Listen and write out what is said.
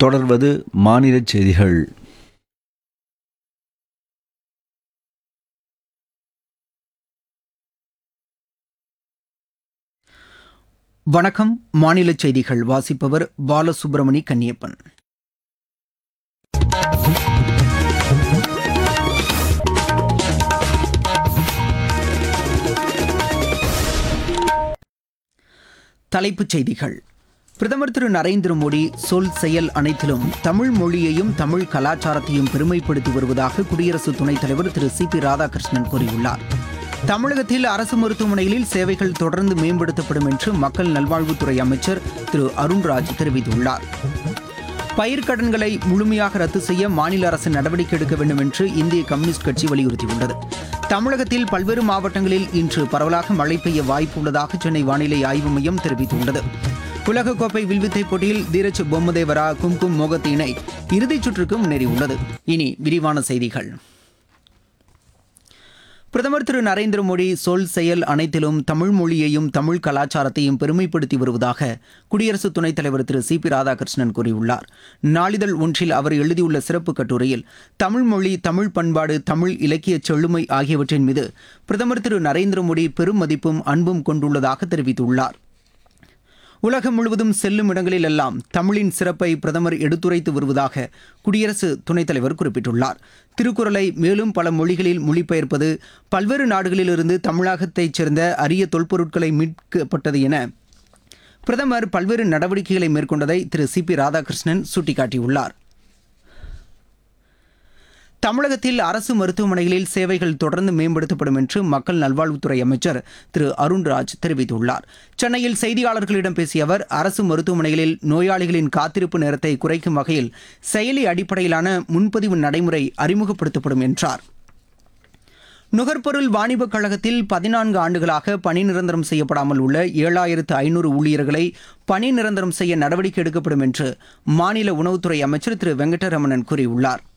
தொடர்வது மாநில செய்திகள் வணக்கம் மாநில செய்திகள் வாசிப்பவர் பாலசுப்ரமணி கன்னியப்பன் தலைப்புச் செய்திகள் பிரதமர் திரு நரேந்திர மோடி சொல் செயல் அனைத்திலும் தமிழ் மொழியையும் தமிழ் கலாச்சாரத்தையும் பெருமைப்படுத்தி வருவதாக குடியரசு துணைத் தலைவர் திரு சி பி ராதாகிருஷ்ணன் கூறியுள்ளார் தமிழகத்தில் அரசு மருத்துவமனைகளில் சேவைகள் தொடர்ந்து மேம்படுத்தப்படும் என்று மக்கள் நல்வாழ்வுத்துறை அமைச்சர் திரு அருண்ராஜ் தெரிவித்துள்ளார் பயிர்க்கடன்களை முழுமையாக ரத்து செய்ய மாநில அரசு நடவடிக்கை எடுக்க வேண்டும் என்று இந்திய கம்யூனிஸ்ட் கட்சி வலியுறுத்தியுள்ளது தமிழகத்தில் பல்வேறு மாவட்டங்களில் இன்று பரவலாக மழை பெய்ய வாய்ப்பு உள்ளதாக சென்னை வானிலை ஆய்வு மையம் தெரிவித்துள்ளது உலகக்கோப்பை வில்வித்தை போட்டியில் தீரஜ் பொம்மதேவரா கும்கும் மோகத் இணை இறுதிச் சுற்றுக்கு முன்னேறியுள்ளது இனி விரிவான செய்திகள் பிரதமர் திரு நரேந்திர மோடி சொல் செயல் அனைத்திலும் தமிழ் மொழியையும் தமிழ் கலாச்சாரத்தையும் பெருமைப்படுத்தி வருவதாக குடியரசு துணைத் தலைவர் திரு சி பி ராதாகிருஷ்ணன் கூறியுள்ளார் நாளிதழ் ஒன்றில் அவர் எழுதியுள்ள சிறப்பு கட்டுரையில் தமிழ் மொழி தமிழ் பண்பாடு தமிழ் இலக்கிய செழுமை ஆகியவற்றின் மீது பிரதமர் திரு நரேந்திர மோடி பெரும் மதிப்பும் அன்பும் கொண்டுள்ளதாக தெரிவித்துள்ளார் உலகம் முழுவதும் செல்லும் இடங்களில் எல்லாம் தமிழின் சிறப்பை பிரதமர் எடுத்துரைத்து வருவதாக குடியரசு துணைத் தலைவர் குறிப்பிட்டுள்ளார் திருக்குறளை மேலும் பல மொழிகளில் மொழிபெயர்ப்பது பல்வேறு நாடுகளிலிருந்து தமிழகத்தைச் சேர்ந்த அரிய தொல்பொருட்களை மீட்கப்பட்டது என பிரதமர் பல்வேறு நடவடிக்கைகளை மேற்கொண்டதை திரு சி பி ராதாகிருஷ்ணன் சுட்டிக்காட்டியுள்ளார் தமிழகத்தில் அரசு மருத்துவமனைகளில் சேவைகள் தொடர்ந்து மேம்படுத்தப்படும் என்று மக்கள் நல்வாழ்வுத்துறை அமைச்சர் திரு அருண்ராஜ் தெரிவித்துள்ளார் சென்னையில் செய்தியாளர்களிடம் பேசிய அவர் அரசு மருத்துவமனைகளில் நோயாளிகளின் காத்திருப்பு நேரத்தை குறைக்கும் வகையில் செயலி அடிப்படையிலான முன்பதிவு நடைமுறை அறிமுகப்படுத்தப்படும் என்றார் நுகர்பொருள் வாணிபக் கழகத்தில் பதினான்கு ஆண்டுகளாக பணி நிரந்தரம் செய்யப்படாமல் உள்ள ஏழாயிரத்து ஐநூறு ஊழியர்களை பணி நிரந்தரம் செய்ய நடவடிக்கை எடுக்கப்படும் என்று மாநில உணவுத்துறை அமைச்சர் திரு வெங்கடரமணன் கூறியுள்ளார்